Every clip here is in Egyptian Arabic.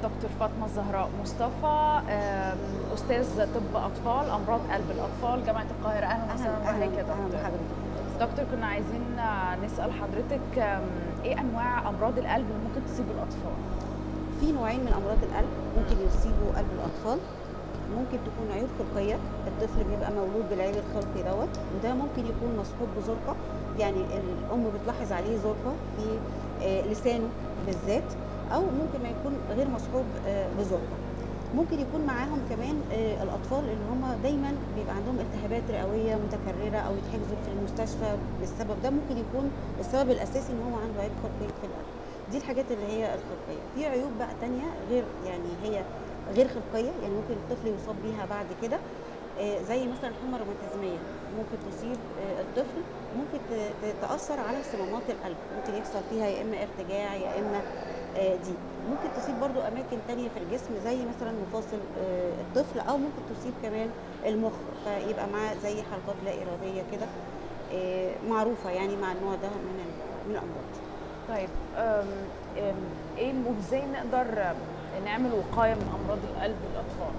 دكتور فاطمه الزهراء مصطفى آم، استاذ طب اطفال امراض قلب الاطفال جامعه القاهره اهلا وسهلا بحضرتك يا دكتور بحضرتك دكتور كنا عايزين آه، نسال حضرتك آم، ايه انواع امراض القلب اللي ممكن تصيب الاطفال في نوعين من امراض القلب ممكن يصيبوا قلب الاطفال ممكن تكون عيوب خلقيه الطفل بيبقى مولود بالعيب الخلقي دوت وده ممكن يكون مصحوب بزرقه يعني الام بتلاحظ عليه زرقه في آه، لسانه بالذات او ممكن ما يكون غير مصحوب آه، بزرقه ممكن يكون معاهم كمان آه، الاطفال اللي هم دايما بيبقى عندهم التهابات رئويه متكرره او يتحجزوا في المستشفى بالسبب ده ممكن يكون السبب الاساسي ان هو عنده عيب خلقي في القلب دي الحاجات اللي هي الخلقيه في عيوب بقى تانية غير يعني هي غير خلقيه يعني ممكن الطفل يصاب بيها بعد كده آه، زي مثلا الحمى الروماتيزميه ممكن تصيب آه، الطفل ممكن ت- ت- تاثر على صمامات القلب ممكن يحصل فيها يا اما ارتجاع يا اما آه، دي ممكن تصيب برضو اماكن تانية في الجسم زي مثلا مفاصل آه، الطفل او ممكن تصيب كمان المخ فيبقى معاه زي حركات لا اراديه كده آه، معروفه يعني مع النوع ده من ال- من الامراض طيب آم، آم، ايه م- ازاي نقدر آم، نعمل وقايه من امراض القلب للاطفال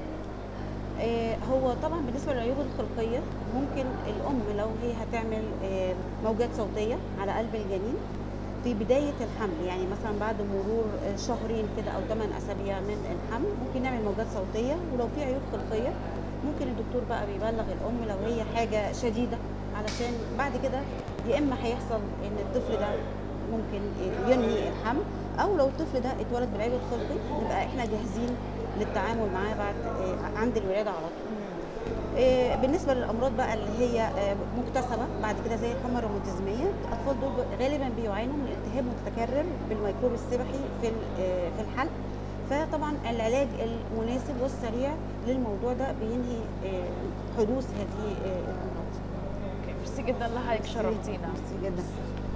آه، هو طبعا بالنسبه للعيوب الخلقيه ممكن الام لو هي هتعمل آه، موجات صوتيه على قلب الجنين في بدايه الحمل يعني مثلا بعد مرور آه، شهرين كده او 8 اسابيع من الحمل ممكن نعمل موجات صوتيه ولو في عيوب خلقيه ممكن الدكتور بقى بيبلغ الام لو هي حاجه شديده علشان بعد كده يا اما هيحصل ان الطفل ده ممكن ينهي الحمل او لو الطفل ده اتولد بالعيب الخلقي نبقى احنا جاهزين للتعامل معاه بعد آه، عند الولاده على طول آه، بالنسبه للامراض بقى اللي هي آه، مكتسبه بعد كده زي الحمى الروماتيزميه الاطفال دول غالبا بيعانوا من التهاب متكرر بالميكروب السبحي في ال- آه، في الحلق فطبعا العلاج المناسب والسريع للموضوع ده بينهي آه، حدوث هذه آه، الامراض اوكي ميرسي جدا لحضرتك شرفتينا ميرسي جدا